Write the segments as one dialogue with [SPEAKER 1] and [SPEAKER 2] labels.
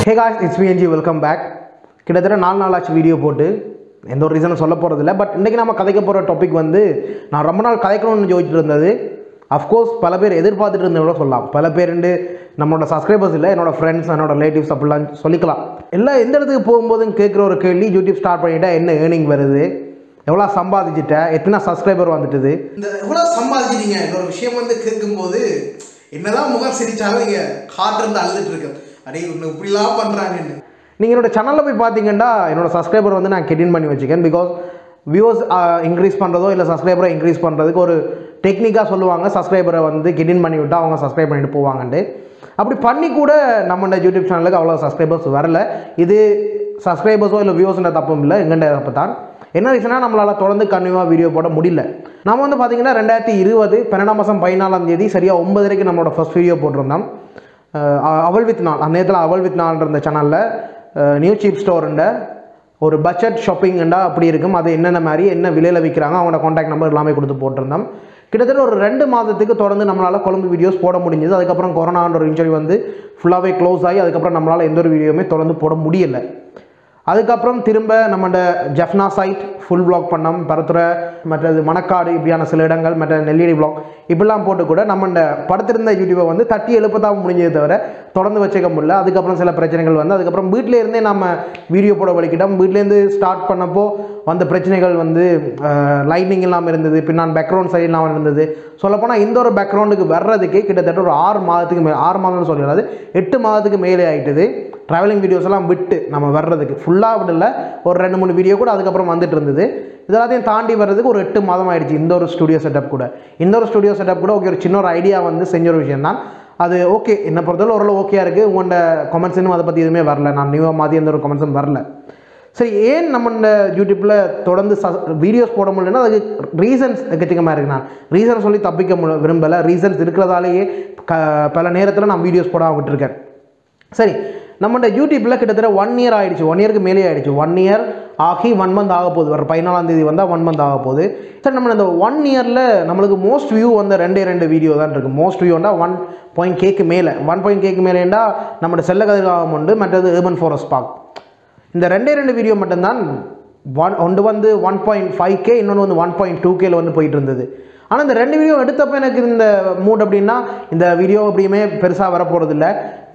[SPEAKER 1] hey guys it's BNG welcome back கிட்டத்தட்ட நாலு நாள் ஆச்சு வீடியோ போட்டு எந்த ஒரு ரீசனும் சொல்ல போகிறதில்ல பட் இன்றைக்கி நம்ம கதைக்க போகிற டாபிக் வந்து நான் ரொம்ப நாள் கதைக்கணும்னு யோசிச்சுட்டு இருந்தது அஃப்கோர்ஸ் பல பேர் எதிர்பார்த்துட்டு இருந்தது கூட சொல்லலாம் பல பேருண்டு நம்மளோட சப்ஸ்கிரைபர்ஸ் இல்லை என்னோட ஃப்ரெண்ட்ஸ் என்னோட ரிலேட்டிவ்ஸ் அப்படிலாம் சொல்லிக்கலாம் எல்லாம் எந்த இடத்துக்கு போகும்போதும் கேட்குற ஒரு கேள்வி யூடியூப் ஸ்டார்ட் பண்ணிட்டா என்ன ஏர்னிங் வருது எவ்வளோ சம்பாதிச்சிட்ட எத்தனை சப்ஸ்கிரைபர் வந்துட்டுது
[SPEAKER 2] இந்த எவ்வளோ சம்பாதிக்கிறீங்க இந்த ஒரு விஷயம் வந்து கேட்கும்போது என்னதான் முகம் சிரிச்சாலும் இங்கே காட்டு இருந்து அழுதுட்டு இருக்கு அடே இவங்க இப்படிலாம் பண்ணுறாங்கன்னு
[SPEAKER 1] நீங்கள் என்னோட சேனலில் போய் பார்த்தீங்கன்னா என்னோட சப்ஸ்கிரைபர் வந்து நான் கெட்டின் பண்ணி வச்சுக்கேன் பிகாஸ் வியூவர்ஸ் இன்க்ரீஸ் பண்ணுறதோ இல்லை சப்ஸ்கிரைபரை இன்க்ரீஸ் பண்ணுறதுக்கு ஒரு டெக்னிக்காக சொல்லுவாங்க சப்ஸ்கிரைபரை வந்து கெட்டின் பண்ணி விட்டால் அவங்க சப்ஸ்கிரைப் பண்ணிட்டு போவாங்கன்ட்டு அப்படி பண்ணி கூட நம்ம யூடியூப் சேனலுக்கு அவ்வளோ சப்ஸ்கிரைபர்ஸ் வரல இது சப்ஸ்கிரைபர்ஸோ இல்லை வியூவர்ஸ்ன்ற தப்பும் இல்லை எங்கண்ட தப்பு தான் என்ன ரீசனா நம்மளால் தொடர்ந்து கன்னியூவாக வீடியோ போட முடியல நம்ம வந்து பார்த்தீங்கன்னா ரெண்டாயிரத்தி இருபது பன்னெண்டாம் மாதம் பதினாலாம் தேதி சரியாக ஒன்பதரைக்கு நம்மளோட ஃபர்ஸ்ட் வீடியோ போட்டிருந்தோம் அஹ் அவள் வித் நாள் அந்நேரத்தில் அவள் வித் நாள்ன்ற இந்த சேனலில் நியூ சீப் ஸ்டோருண்ட ஒரு பட்ஜெட் ஷாப்பிங்ண்டா அப்படி இருக்கும் அது என்னென்ன மாதிரி என்ன விலையில் விற்கிறாங்க அவங்களோட காண்டாக்ட் நம்பர் எல்லாமே கொடுத்து போட்டிருந்தோம் கிட்டத்தட்ட ஒரு ரெண்டு மாதத்துக்கு தொடர்ந்து நம்மளால் கொழம்பு வீடியோஸ் போட முடிஞ்சது அதுக்கப்புறம் கொரோனான்ற ஒரு இன்ஜுரி வந்து ஃபுல்லாகவே க்ளோஸ் ஆகி அதுக்கப்புறம் நம்மளால் எந்த ஒரு வீடியோவுமே தொடர்ந்து போட முடியலை அதுக்கப்புறம் திரும்ப நம்மளோட ஜெஃப்னா சைட் ஃபுல் vlog பண்ணோம் பரத்துறை மற்றது மணக்காடு இப்படியான சில இடங்கள் மற்ற நெல்லியடி vlog இப்படிலாம் போட்டு கூட நம்ம படுத்திருந்த யூடியூபை வந்து தட்டி எழுப்பத்தான் முடிஞ்சதே தவிர தொடர்ந்து வச்சுக்க முடியல அதுக்கப்புறம் சில பிரச்சனைகள் வந்து அதுக்கப்புறம் வீட்டிலே இருந்தே நம்ம வீடியோ போட வலிக்கிட்டோம் வீட்டிலேருந்து ஸ்டார்ட் பண்ணப்போ வந்த பிரச்சனைகள் வந்து லைட்னிங் இல்லாமல் இருந்தது பின்னான் பேக்ரவுண்ட் சைடு இல்லாமல் இருந்தது சொல்லப்போனால் இந்த ஒரு பேக்ரவுண்டுக்கு வர்றதுக்கே கிட்டத்தட்ட ஒரு ஆறு மாதத்துக்கு மே ஆறு மாதம்னு சொல்லிடாது எட்டு மாதத்துக்கு மேலே ஆயிட்டுது ட்ராவலிங் வீடியோஸ் எல்லாம் விட்டு நம்ம வர்றதுக்கு ஃபுல்லாக விடல ஒரு ரெண்டு மூணு வீடியோ கூட அதுக்கப்புறம் வந்துட்டு இருந்தது இதெல்லாத்தையும் தாண்டி வர்றதுக்கு ஒரு எட்டு மாதம் ஆயிடுச்சு இந்த ஒரு ஸ்டுடியோ செட்டப் கூட இந்த ஒரு ஸ்டுடியோ செட்டப் கூட ஓகே ஒரு சின்ன ஒரு ஐடியா வந்து செஞ்ச ஒரு விஷயம் தான் அது ஓகே என்னை பொறுத்தவரை ஓரளவு ஓகேயா இருக்குது உங்களோட கமெண்ட்ஸ் இன்னும் அதை பற்றி எதுவுமே வரல நான் நியூவாக மாதிரி எந்த ஒரு கமெண்ட்ஸும் வரல சரி ஏன் நம்ம இந்த யூடியூப்பில் தொடர்ந்து வீடியோஸ் போட முடியலன்னா அதுக்கு ரீசன்ஸ் எக்கச்சக்கமாக இருக்கு நான் ரீசன் சொல்லி தப்பிக்க மு விரும்பலை ரீசன்ஸ் இருக்கிறதாலேயே க பல நேரத்தில் நான் வீடியோஸ் போட விட்டுருக்கேன் சரி நம்மகிட்ட யூடியூப்பில் கிட்டத்தட்ட ஒன் இயர் ஆயிடுச்சு ஒன் இயருக்கு மேலே ஆயிடுச்சு ஒன் இயர் ஆகி ஒன் மந்த் ஆக போகுது வர பதினாலாம் தேதி வந்தால் ஒன் மந்த் ஆக போகுது சரி நம்ம இந்த ஒன் இயரில் நம்மளுக்கு மோஸ்ட் வியூ வந்த ரெண்டே ரெண்டு வீடியோ தான் இருக்குது மோஸ்ட் வியூண்டா ஒன் பாயிண்ட் கேக்கு மேலே ஒன் பாயிண்ட் கேக்கு மேலேண்டா நம்மளோட செல்ல கதிர்காகம் உண்டு மற்றது ஏர்பன் ஃபாரஸ்ட் பார்க் இந்த ரெண்டே ரெண்டு வீடியோ மட்டும்தான் ஒன் ஒன்று வந்து ஒன் பாயிண்ட் ஃபைவ் கே இன்னொன்று வந்து ஒன் பாயிண்ட் டூ கேல வந்து போயிட்டு இருந்தது ஆனால் இந்த ரெண்டு வீடியோ எடுத்தப்போ எனக்கு இந்த மூட் அப்படின்னா இந்த வீடியோ எப்படியுமே பெருசாக வர போகிறதில்ல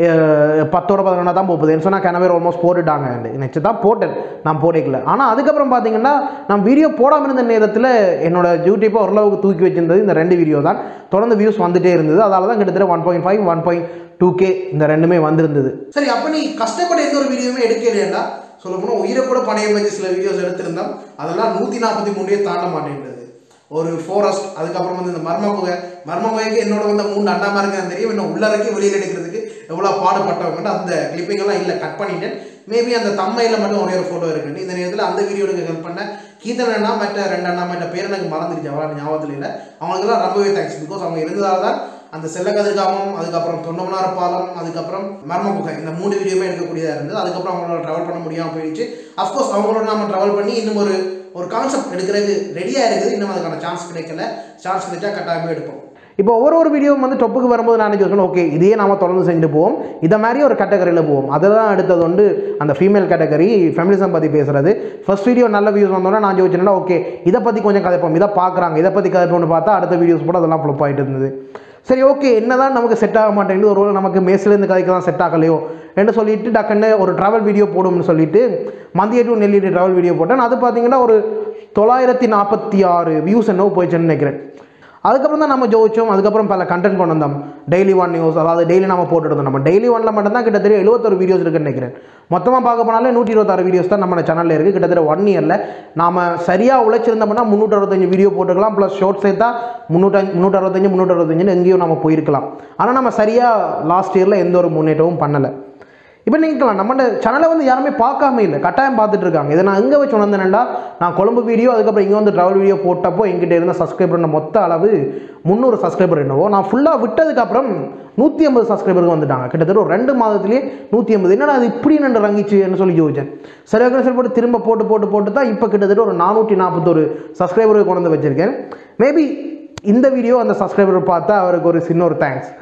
[SPEAKER 1] பத்தோட பதினொன்றா தான் போகுது என்ன சொன்னால் கிணவே ஆல்மோஸ்ட் போட்டுட்டாங்க நெக்ஸ்ட் தான் போட்டேன் நான் போடல ஆனால் அதுக்கப்புறம் பார்த்தீங்கன்னா நான் வீடியோ போடாமல் இருந்த நேரத்தில் என்னோட யூடியூப்பை ஓரளவுக்கு தூக்கி வச்சிருந்தது இந்த ரெண்டு வீடியோ தான் தொடர்ந்து வியூஸ் வந்துட்டே இருந்தது அதால தான் கிட்டத்தட்ட one point five one point two K இந்த ரெண்டுமே வந்திருந்தது
[SPEAKER 2] சரி அப்போ நீ கஷ்டப்பட எந்த ஒரு வீடியோவுமே எடுக்கலையா சொல்ல போனால் உயிரை கூட பணையம் வச்சு சில வீடியோஸ் எடுத்திருந்தோம் அதெல்லாம் நூற்றி நாற்பத்தி மூணுயே தாண்ட மாட்டேன்றது ஒரு ஃபாரஸ்ட் அதுக்கப்புறம் வந்து இந்த மர்ம குகை மர்ம குகைக்கு என்னோட வந்து மூணு அண்ணாமா இருக்கான்னு தெரியும் இன்னும் உள்ளறக்கி வெளியில் எடுக்கிறதுக்கு எவ்வளோ பாடுபட்டவங்க அந்த கிளிப்பிங் எல்லாம் இல்லை கட் பண்ணிட்டேன் மேபி அந்த தம்மையில் மட்டும் ஒரே ஒரு ஃபோட்டோ இருக்குன்னு இந்த நேரத்தில் அந்த வீடியோ எனக்கு ஹெல்ப் பண்ண கீதன் அண்ணா மற்ற ரெண்டு அண்ணா மற்ற பேர் எனக்கு மறந்துருச்சு அவ்வளோ ஞாபகத்தில் இல்லை அவங்களுக்கெல்லாம் ரொம்பவே தேங்க்ஸ் பிகாஸ் அவங்க இருந்ததால் தான் அந்த செல்ல கதிர்காமம் அதுக்கப்புறம் தொண்டமனார பாலம் அதுக்கப்புறம் மர்ம குகை இந்த மூணு வீடியோமே எடுக்கக்கூடியதாக இருந்தது அதுக்கப்புறம் அவங்களோட ட்ராவல் பண்ண முடியாமல் போயிடுச்சு அஃப்கோர்ஸ் அவங்களோட நம்ம ட்ராவல் பண்ணி இன்னும் ஒரு ஒரு கான்செப்ட் எடுக்கிறது ரெடியாக இருக்குது இன்னும் அதுக்கான சான்ஸ் கிடைக்கல சான்ஸ் கிடைச்சா கட்டாயமே எடுப்போம்
[SPEAKER 1] இப்போ ஒவ்வொரு ஒரு வீடியோவும் வந்து டொப்புக்கு வரும்போது நான் யோசிக்கணும் ஓகே இதையே நாம தொடர்ந்து செஞ்சு போவோம் இதை மாதிரி ஒரு கேட்டகரியில் போவோம் அதை தான் அடுத்தது வந்து அந்த ஃபீமேல் கேட்டகரி ஃபெமினிசம் பற்றி பேசுறது ஃபர்ஸ்ட் வீடியோ நல்ல வியூஸ் வந்தோன்னா நான் யோசிச்சேன்னா ஓகே இதை பற்றி கொஞ்சம் கதைப்போம் இதை பார்க்குறாங்க இதை பற்றி கதைப்போம்னு பார்த்தா அடுத்த வீடியோஸ் கூட அதெல்லாம் ஃப்ளப் ஆகிட்டு இருந்தது சரி ஓகே என்னதான் நமக்கு செட் ஆக மாட்டேங்குது ஒரு நமக்கு மேஸ்லேருந்து கதைக்கு தான் செட் ஆகலையோ என்று சொல்லிட்டு டக்குன்னு ஒரு ட்ராவல் வீடியோ போடும்னு சொல்லிட்டு மந்திய டு நெல்லிட்டு ட்ராவல் வீடியோ போட்டேன் அது பார்த்தீங்கன்னா ஒரு தொள்ளாயிரத்தி நாற்பத்தி ஆறு வியூஸ் என்னவோ போயிடுச்சுன்னு நினைக்கிறேன் அதுக்கப்புறம் தான் நம்ம ஜோதிச்சோம் அதுக்கப்புறம் பல கண்டென்ட் கொண்டு வந்தோம் டெய்லி ஒன் நியூஸ் அதாவது டெய்லி நம்ம போட்டுட்டு இருந்தோம் நம்ம டெய்லி ஒன்ல மட்டும்தான் கிட்டத்தட்ட எழுபத்தொரு வீடியோஸ் இருக்குன்னு நினைக்கிறேன் மொத்தமாக பார்க்க போனாலே நூற்றி இருபத்தாறு வீடியோஸ் தான் நம்ம சேனலில் இருக்குது கிட்டத்தட்ட ஒன் இயரில் நாம சரியாக உழைச்சிருந்தோம்னா முந்நூற்றி அறுபத்தஞ்சு வீடியோ போட்டுக்கலாம் ப்ளஸ் ஷார்ட் சேர்த்தா முந்நூற்றி முந்நூற்றி அறுபத்தஞ்சு முந்நூற்றி அறுபத்தஞ்சுன்னு எங்கேயும் நம்ம போயிருக்கலாம் ஆனால் நம்ம சரியாக லாஸ்ட் இயரில் எந்த ஒரு முன்னேற்றமும் பண்ணலை இப்போ நீங்கலாம் நம்ம சேனலை வந்து யாருமே பார்க்காம இல்லை கட்டாயம் பார்த்துட்டு இருக்காங்க இதை நான் எங்கே வச்சு உணர்ந்தேன்டா நான் கொழம்பு வீடியோ அதுக்கப்புறம் இங்கே வந்து ட்ராவல் வீடியோ போட்டப்போ எங்கிட்ட இருந்த சப்ஸ்கிரைபர் மொத்த அளவு முந்நூறு சப்ஸ்கிரைபர் என்னவோ நான் ஃபுல்லாக விட்டதுக்கப்புறம் நூற்றி ஐம்பது சப்ஸ்கிரைபருக்கு வந்துட்டாங்க கிட்டத்தட்ட ஒரு ரெண்டு மாதத்துலேயே நூற்றி ஐம்பது என்னடா அது இப்படி நண்டு ரங்கிச்சுன்னு சொல்லி யோசிச்சேன் சரி ஓகே சரி போட்டு திரும்ப போட்டு போட்டு போட்டு தான் இப்போ கிட்டத்தட்ட ஒரு நானூற்றி நாற்பத்தொரு சப்ஸ்கிரைபருக்கு கொண்டு வந்து வச்சிருக்கேன் மேபி இந்த வீடியோ அந்த சப்ஸ்கிரைபர் பார்த்தா அவருக்கு ஒரு சின்ன ஒரு தேங்க்ஸ்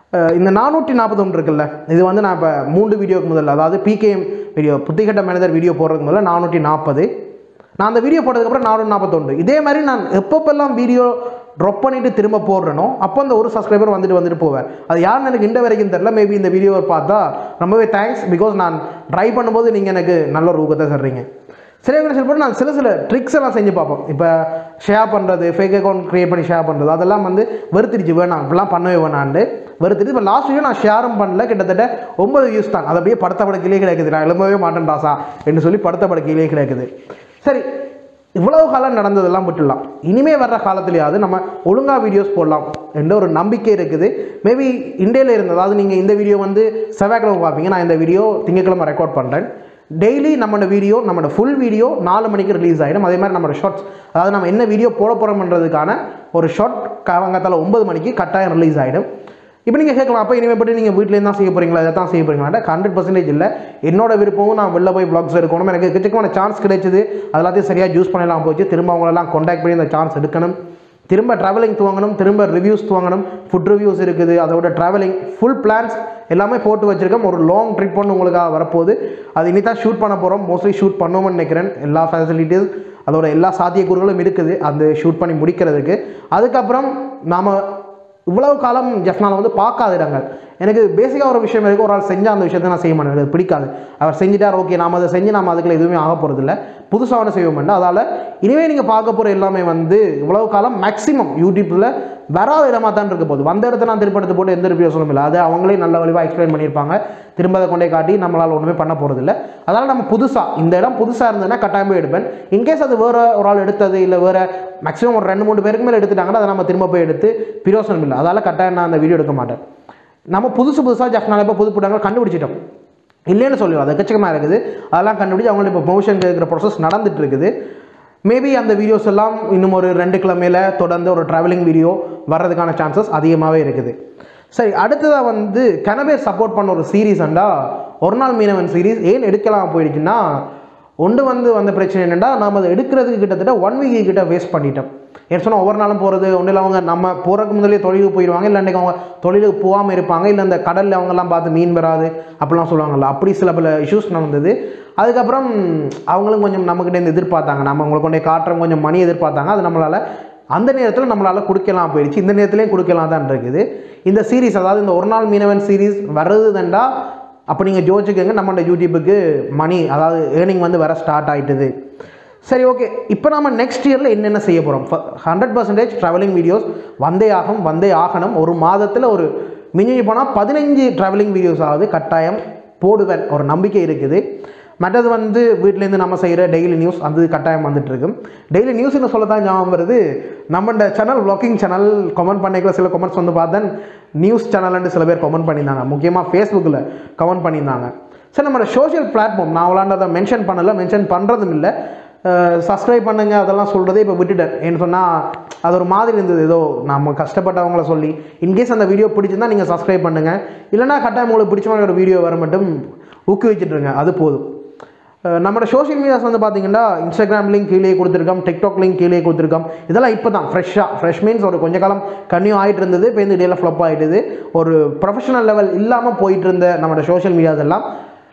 [SPEAKER 1] அஹ் இந்த நானூற்றி நாற்பத்தொன்று இருக்குல்ல இது வந்து நான் இப்போ மூன்று வீடியோக்கு முதல்ல அதாவது பிகேஎம் வீடியோ புத்திகட்ட மனிதர் வீடியோ போடுறதுக்கு முதல்ல நானூற்றி நாற்பது நான் அந்த வீடியோ போட்டதுக்கப்புறம் நானூற்றி நாற்பத்தொன்று இதே மாதிரி நான் எப்பப்பெல்லாம் வீடியோ ட்ராப் பண்ணிட்டு திரும்ப போடுறேனோ அப்போ அந்த ஒரு சப்ஸ்கிரைபர் வந்துட்டு வந்துட்டு போவார் அது யாருன்னு எனக்கு இந்த வரைக்கும் தெரில மேபி இந்த வீடியோவை பார்த்தா ரொம்பவே தேங்க்ஸ் பிகாஸ் நான் ட்ரை பண்ணும்போது நீங்கள் எனக்கு நல்ல ஒரு ஊக்கத்தை தர்றீங்க சரி என்ன சொல்லிட்டு நான் சில சில ட்ரிக்ஸ் எல்லாம் செஞ்சு பார்ப்போம் இப்போ ஷேர் பண்ணுறது ஃபேக் அக்கௌண்ட் க்ரியேட் பண்ணி ஷேர் பண்ணுறது அதெல்லாம் வந்து வெறுத்துருச்சு வேணாம் இப்படிலாம் பண்ணவே வேணாண்டு வெறுத்துட்டு இப்போ லாஸ்ட் வீடியோ நான் ஷேரும் பண்ணல கிட்டத்தட்ட ஒன்பது வியூஸ் தான் அது அப்படியே படத்த படக்கையிலே கிடைக்குது நான் எழும்பவே மாட்டேன் ராசா என்று சொல்லி படத்த படக்கையிலே கிடைக்குது சரி இவ்வளவு காலம் நடந்ததெல்லாம் விட்டுடலாம் இனிமே வர்ற காலத்துலையாவது நம்ம ஒழுங்காக வீடியோஸ் போடலாம் என்ற ஒரு நம்பிக்கை இருக்குது மேபி இந்தியாவில் இருந்தது அதாவது நீங்கள் இந்த வீடியோ வந்து செவ்வாய்க்கிழமை பார்ப்பீங்க நான் இந்த வீடியோ திங்கக்கிழமை ரெக்கார்ட் பண்ணுறேன் டெய்லி நம்மளோட வீடியோ நம்மளோட ஃபுல் வீடியோ நாலு மணிக்கு ரிலீஸ் ஆகிடும் அதே மாதிரி நம்மளோட ஷார்ட்ஸ் அதாவது நம்ம என்ன வீடியோ போட போகிறோம்ன்றதுக்கான ஒரு ஷார்ட் காலங்காத்தால ஒன்பது மணிக்கு கட்டாயம் ரிலீஸ் ஆகிடும் இப்போ நீங்கள் கேட்கலாம் அப்போ இனிமேல் நீங்கள் வீட்டிலேருந்து தான் செய்ய போகிறீங்களா இதை தான் செய்ய போகிறீங்களா ஹண்ட்ரட் பர்சன்டேஜ் இல்லை என்னோட விருப்பமும் நான் வெளில போய் பிளாக்ஸ் எடுக்கணும் எனக்கு எக்கச்சக்கமான சான்ஸ் கிடைச்சது அது எல்லாத்தையும் சரியாக யூஸ் பண்ணலாம் போச்சு திரும்ப அவங்களெல்லாம் காண்டாக்ட் பண்ணி அந்த சான்ஸ் எடுக்கணும் திரும்ப ட்ராவலிங் துவங்கணும் திரும்ப ரிவ்யூஸ் துவங்கணும் ஃபுட் ரிவ்யூஸ் இருக்குது அதோட ட்ராவலிங் ஃபுல் பிளான்ஸ் எல்லாமே போட்டு வச்சிருக்கோம் ஒரு லாங் ட்ரிப் ஒன்று உங்களுக்காக வரப்போகுது அது இனி தான் ஷூட் பண்ண போகிறோம் மோஸ்ட்லி ஷூட் பண்ணுவோம்னு நினைக்கிறேன் எல்லா ஃபெசிலிட்டிஸ் அதோட எல்லா சாத்தியக்கூறுகளும் இருக்குது அந்த ஷூட் பண்ணி முடிக்கிறதுக்கு அதுக்கப்புறம் நாம் இவ்வளவு காலம் ஜெஃப்னால வந்து பார்க்காத இடங்கள் எனக்கு பேசிக்காக ஒரு விஷயம் இருக்குது ஒரு ஆள் செஞ்சால் அந்த விஷயத்தை நான் செய்ய மாட்டேன் எனக்கு பிடிக்காது அவர் செஞ்சுட்டார் ஓகே நாம் அதை செஞ்சு நம்ம அதுக்குள்ள எதுவுமே ஆக போகிறதில்ல புதுசாக ஒன்று செய்வோம் அதால் இனிமேல் நீங்கள் பார்க்க போகிற எல்லாமே வந்து இவ்வளவு காலம் மேக்ஸிமம் யூடியூப்பில் வராத இடமா தான் இருக்க போகுது வந்த இடத்த நான் திருப்பி எடுத்து போட்டு எந்த பிரயோசனமும் இல்லை அது அவங்களே நல்ல வழிவாக எக்ஸ்பிளைன் பண்ணியிருப்பாங்க திரும்ப அதை கொண்டே காட்டி நம்மளால் ஒன்றுமே பண்ண போகிறதில்ல அதனால் நம்ம புதுசாக இந்த இடம் புதுசாக இருந்ததுன்னா கட்டாயம் போய் எடுப்பேன் இன்கேஸ் அது வேறு ஒரு ஆள் எடுத்தது இல்லை வேறு மேக்ஸிமம் ஒரு ரெண்டு மூணு பேருக்கு மேலே எடுத்துட்டாங்கன்னா அதை நம்ம திரும்ப போய் எடுத்து பிரயோசனம் இல்லை அதால் கட்டாயம் நான் அந்த வீடியோ எடுக்க மாட்டேன் நம்ம புதுசு புதுசாக ஜஃப்னால இப்போ புது புடங்கள் கண்டுபிடிச்சிட்டோம் இல்லைன்னு சொல்லிடுவோம் அது எக்கச்சக்கமாக இருக்குது அதெல்லாம் கண்டுபிடிச்சு அவங்களுக்கு இப்போ ப்ரொமோஷன் கேட்குற ப்ராசஸ் நடந்துட்டு இருக்குது மேபி அந்த வீடியோஸ் எல்லாம் இன்னும் ஒரு ரெண்டு கிழமையில தொடர்ந்து ஒரு ட்ராவலிங் வீடியோ வர்றதுக்கான சான்சஸ் அதிகமாகவே இருக்குது சரி அடுத்ததாக வந்து கனபேர் சப்போர்ட் பண்ண ஒரு சீரீஸ் அண்டா ஒரு நாள் மீனவன் சீரீஸ் ஏன் எடுக்கலாம் போயிடுச்சுன்னா ஒன்று வந்து வந்த பிரச்சனை என்னென்னா நம்ம அதை எடுக்கிறதுக்கு கிட்டத்தட்ட ஒன் வீக் கிட்ட வேஸ்ட் பண்ணிட்டோம் ஏன் சொன்னால் ஒவ்வொரு நாளும் போகிறது ஒன்றும் இல்லை அவங்க நம்ம போகிறதுக்கு முதலே தொழிலுக்கு போயிடுவாங்க இல்லை அன்றைக்கி அவங்க தொழிலுக்கு போகாமல் இருப்பாங்க இல்லை அந்த கடலில் அவங்கெல்லாம் பார்த்து மீன் வராது அப்படிலாம் சொல்லுவாங்கல்ல அப்படி சில பல இஷ்யூஸ் நடந்தது அதுக்கப்புறம் அவங்களும் கொஞ்சம் நம்மக்கிட்ட இருந்து எதிர்பார்த்தாங்க நம்ம அவங்களை கொண்டே காட்டுறோம் கொஞ்சம் மணி எதிர்பார்த்தாங்க அது நம்மளால் அந்த நேரத்தில் நம்மளால் கொடுக்கலாம் போயிடுச்சு இந்த நேரத்துலேயும் கொடுக்கலாம் தான் இருக்குது இந்த சீரீஸ் அதாவது இந்த ஒரு நாள் மீனவன் சீரீஸ் வர்றதுதண்டா அப்போ நீங்கள் ஜோதிச்சுக்கோங்க நம்மளோட யூடியூபுக்கு மணி அதாவது ஏர்னிங் வந்து வர ஸ்டார்ட் ஆகிட்டுது சரி ஓகே இப்போ நம்ம நெக்ஸ்ட் இயரில் என்னென்ன செய்ய போகிறோம் ஹண்ட்ரட் பர்சன்டேஜ் ட்ராவலிங் வீடியோஸ் வந்தே ஆகும் வந்தே ஆகணும் ஒரு மாதத்தில் ஒரு மிஞ்சி போனால் பதினஞ்சு ட்ராவலிங் வீடியோஸ் ஆகுது கட்டாயம் போடுவேன் ஒரு நம்பிக்கை இருக்குது மற்றது வந்து வீட்டிலேருந்து நம்ம செய்கிற டெய்லி நியூஸ் அது கட்டாயம் வந்துட்டு இருக்கும் டெய்லி நியூஸ்னு சொல்ல தான் ஞாபகம் வருது நம்ம சேனல் vlogging சேனல் கமெண்ட் பண்ணிக்கல சில கமெண்ட்ஸ் வந்து பார்த்தேன் நியூஸ் சேனல்னு சில பேர் கமெண்ட் பண்ணியிருந்தாங்க முக்கியமாக ஃபேஸ்புக்கில் கமெண்ட் பண்ணியிருந்தாங்க சரி நம்மளோட சோஷியல் பிளாட்ஃபார்ம் நான் விளாண்டதை மென்ஷன் பண்ணல மென்ஷன் பண்ணுறதும் இல்லை சப்ஸ்கிரைப் பண்ணுங்க அதெல்லாம் சொல்கிறதே இப்போ விட்டுட்டேன் ஏன்னு சொன்னால் அது ஒரு மாதிரி இருந்தது ஏதோ நம்ம கஷ்டப்பட்டவங்கள சொல்லி இன்கேஸ் அந்த வீடியோ பிடிச்சிருந்தா நீங்கள் சப்ஸ்கிரைப் பண்ணுங்கள் இல்லைனா கட்டாயம் உங்களுக்கு பிடிச்ச மாதிரி ஒரு வீடியோ வர மட்டும் ஊக்குவிச்சிட்ருங்க அது போதும் அஹ் நம்மளோட சோஷியல் மீடியாஸ் வந்து பார்த்தீங்கன்னா இன்ஸ்டாகிராம் லிங்க் கீழே கொடுத்துருக்கோம் டிக்டாக் லிங்க் கீழே கொடுத்துருக்கோம் இதெல்லாம் இப்போ தான் ஃப்ரெஷ்ஷாக ஃப்ரெஷ் மீன்ஸ் ஒரு கொஞ்ச காலம் கன்னியூ ஆகிட்டு இருந்தது இப்போ இந்த இடையில ஃப்ளப் ஆகிட்டுது ஒரு ப்ரொஃபஷனல் லெவல் இல்லாமல் போயிட்டு இருந்த நம்மளோட சோஷியல் மீடியாஸ் எல்லாம்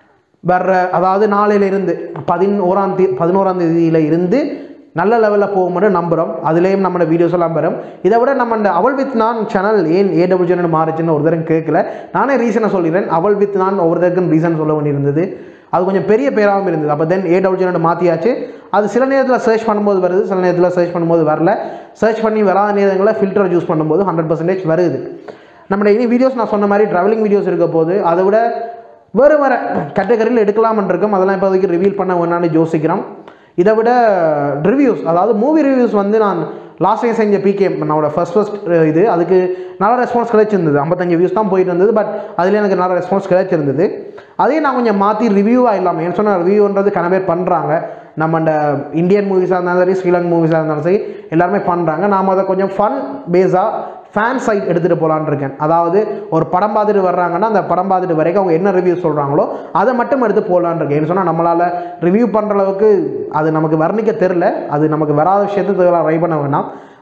[SPEAKER 1] வர்ற அதாவது நாளையிலிருந்து பதினோராம் தேதி பதினோராம் தேதியில இருந்து நல்ல லெவலில் போக மட்டும் நம்புகிறோம் அதுலேயும் நம்மளோட வீடியோஸ் எல்லாம் வரும் இதை விட நம்ம இந்த அவள் வித் நான் சேனல் ஏன் ஏடபிள் சேனல் மாறுச்சுன்னு ஒரு தரம் கேட்கல நானே ரீசனை சொல்லிடுறேன் அவள் வித் நான் ஒவ்வொருத்தருக்கும் ரீசன் சொல்ல வேண்டியிருந்தது அது கொஞ்சம் பெரிய பேராகவும் இருந்தது அப்போ தென் ஏ டபுள் ஜீரோ மாற்றியாச்சு அது சில நேரத்தில் சர்ச் பண்ணும்போது வருது சில நேரத்தில் சர்ச் பண்ணும்போது வரல சர்ச் பண்ணி வராத நேரங்களில் ஃபில்டர் யூஸ் பண்ணும்போது ஹண்ட்ரட் பர்சன்டேஜ் வருது நம்மளோட இனி வீடியோஸ் நான் சொன்ன மாதிரி ட்ராவலிங் வீடியோஸ் இருக்க போது அதை விட வேறு வேறு கேட்டகரியில் எடுக்கலாம்னு இருக்கோம் அதெல்லாம் இப்போதைக்கு ரிவீல் பண்ண வேணான்னு யோசிக்கிறோம் இதை விட ரிவ்யூஸ் அதாவது மூவி ரிவ்யூஸ் வந்து நான் லாஸ்ட் டைம் செஞ்ச பிகே என்னோட ஃபர்ஸ்ட் ஃபர்ஸ்ட் இது அதுக்கு நல்ல ரெஸ்பான்ஸ் கிடைச்சிருந்தது ஐம்பத்தஞ்சு வியூஸ் தான் போயிட்டு இருந்தது பட் அதில் எனக்கு நல்ல ரெஸ்பான்ஸ் கிடைச்சிருந்தது அதையும் நான் கொஞ்சம் மாற்றி ரிவ்யூவாக இல்லாமல் ஏன்னு சொன்னால் ரிவ்யூன்றது கன பேர் பண்ணுறாங்க நம்ம இந்த இந்தியன் மூவிஸாக இருந்தாலும் சரி ஸ்ரீலங்கன் மூவிஸாக இருந்தாலும் சரி எல்லாருமே பண்ணுறாங்க நாம் அதை கொஞ்சம் ஃபன் பேஸாக ஃபேன் சைட் எடுத்துகிட்டு போகலான்னு இருக்கேன் அதாவது ஒரு படம் பார்த்துட்டு வர்றாங்கன்னா அந்த படம் பார்த்துட்டு வரைக்கும் அவங்க என்ன ரிவ்யூ சொல்கிறாங்களோ அதை மட்டும் எடுத்து போகலான்னு இருக்கேன் ஏன்னு சொன்னால் நம்மளால் ரிவ்யூ பண்ணுற அளவுக்கு அது நமக்கு வர்ணிக்க தெரில அது நமக்கு வராத விஷயத்தை ட்ரை பண்ண வேணாம்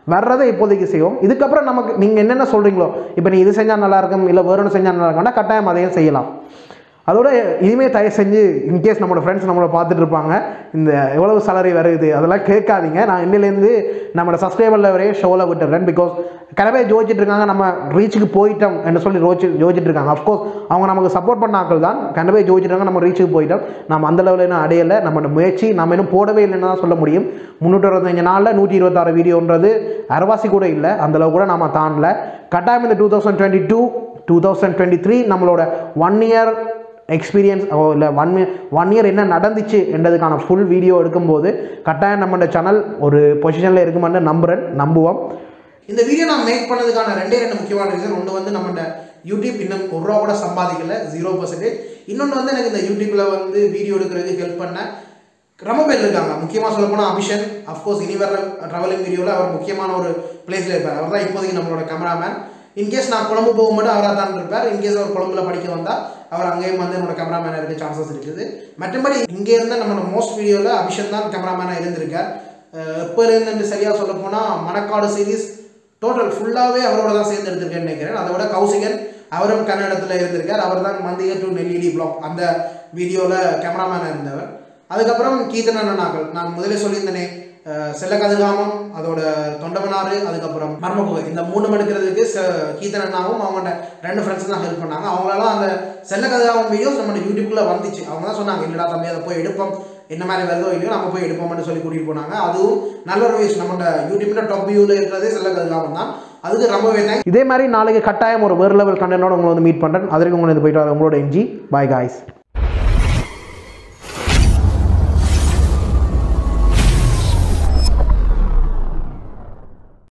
[SPEAKER 1] வர்றதை இப்போதைக்கு செய்வோம் இதுக்கப்புறம் நமக்கு நீங்கள் என்னென்ன சொல்கிறீங்களோ இப்போ நீ இது செஞ்சால் நல்லா இருக்கும் இல்லை வேறு ஒன்று செஞ்சால் நல்லா இருக்கும்னா கட்டாயம் அதையும் செய்யலாம் அதோட இனிமே தயவு செஞ்சு இன்கேஸ் நம்மளோட ஃப்ரெண்ட்ஸ் நம்மளை பார்த்துட்டு இருப்பாங்க இந்த எவ்வளவு salary வருது அதெல்லாம் கேட்காதீங்க நான் இன்னிலேருந்து நம்மளோட சப்ஸ்கிரைபரில் வரையே ஷோவில் விட்டுறேன் பிகாஸ் கனவே ஜோதிச்சுட்டு இருக்காங்க நம்ம ரீச்சுக்கு போயிட்டோம் என்று சொல்லி ரோச்சு ஜோதிச்சுட்டு இருக்காங்க அஃப்கோர்ஸ் அவங்க நமக்கு சப்போர்ட் பண்ண ஆட்கள் தான் கனவே ஜோதிச்சிட்டாங்க நம்ம ரீச்சுக்கு போயிட்டோம் நம்ம அந்த லெவலில் இன்னும் அடையலை நம்மளோட முயற்சி நம்ம இன்னும் போடவே இல்லைன்னு தான் சொல்ல முடியும் முந்நூற்றி அறுபத்தஞ்சு நாளில் நூற்றி இருபத்தாறு வீடியோன்றது அரைவாசி கூட இல்லை அந்தளவு கூட நம்ம தாண்டல கட்டாயம் இந்த two thousand twenty two two thousand twenty three நம்மளோட ஒன் இயர் எக்ஸ்பீரியன்ஸ் ஓ இல்லை ஒன் ஒன் இயர் என்ன நடந்துச்சு என்றதுக்கான ஃபுல் வீடியோ எடுக்கும்போது கட்டாயம் நம்மளோட சேனல் ஒரு பொசிஷனில் இருக்குமென்னு நம்புகிறேன் நம்புவோம்
[SPEAKER 2] இந்த வீடியோ நான் மேக் பண்ணதுக்கான ரெண்டே ரெண்டு முக்கியமான ரீசன் ஒன்று வந்து நம்ம யூடியூப் இன்னும் ஒரு ரூபா கூட சம்பாதிக்கல ஜீரோ பர்சன்டேஜ் இன்னொன்று வந்து எனக்கு இந்த யூடியூப்பில் வந்து வீடியோ எடுக்கிறதுக்கு ஹெல்ப் பண்ண ரொம்ப பேர் இருக்காங்க முக்கியமாக சொல்ல போனால் அபிஷன் அஃப்கோர்ஸ் இனி வர ட்ராவலிங் வீடியோவில் அவர் முக்கியமான ஒரு பிளேஸில் இருப்பார் அவர் தான் இப்போதைக்கு நம்மளோட கேமராமேன் இன்கேஸ் நான் கொழம்பு போகும்போது அவராக தான் இருப்பார் இன்கேஸ் அவர் கொழம்புல படிக்க வந்தால் அவர் அங்கேயும் வந்து என்னோட கேமராமேனாக இருக்க சான்சஸ் இருக்குது மற்றபடி இங்கே இருந்த நம்மளோட மோஸ்ட் வீடியோவில் அபிஷன் தான் கேமராமேனாக இருந்திருக்கார் அஹ் எப்போலேருந்து சரியாக சொல்ல போனால் மணக்காடு சீரிஸ் டோட்டல் ஃபுல்லாகவே அவரோட தான் சேர்ந்து எடுத்திருக்கேன்னு நினைக்கிறேன் அதை விட கௌசிகன் அவரும் கன்னடத்தில் இருந்திருக்கார் அவர் தான் மந்திய டு நெல்லிடி பிளாக் அந்த வீடியோவில் கேமராமேனாக இருந்தவர் அதுக்கப்புறம் கீர்த்தன அண்ணாக்கள் நான் முதலே சொல்லியிருந்தேனே அஹ் செல்ல கதிர்காமம் அதோட தொண்டவனாறு அதுக்கப்புறம் மர்மகுகை இந்த மூணு எடுக்கிறதுக்கு செ கீர்த்தன் அண்ணாவும் அவங்களோட ரெண்டு ஃப்ரெண்ட்ஸ் தான் ஹெல்ப் பண்ணாங்க அவங்களால அந்த செல்ல கதிர்காமம் வீடியோஸ் நம்ம யூடியூப்ல வந்துச்சு அவங்க தான் சொன்னாங்க இல்லடா தம்பி அதை போய் எடுப்போம் என்ன மாதிரி வருதோ இல்லையோ நம்ம போய் எடுப்போம்னு சொல்லி கூட்டிகிட்டு போனாங்க அதுவும் நல்ல ஒரு விஷயம் நம்ம யூடியூப்ல டாப் வியூவில் இருக்கிறதே செல்ல கதிர்காமம் தான் அதுக்கு ரொம்பவே தேங்க்ஸ்
[SPEAKER 1] இதே மாதிரி நாளைக்கு கட்டாயம் ஒரு வேறு லெவல் கண்டனோட உங்களை வந்து மீட் பண்ணுறேன் அதற்கு உங்களை வந்து போயிட்டு வர உங்களோட என்ஜி பாய் காய்ஸ்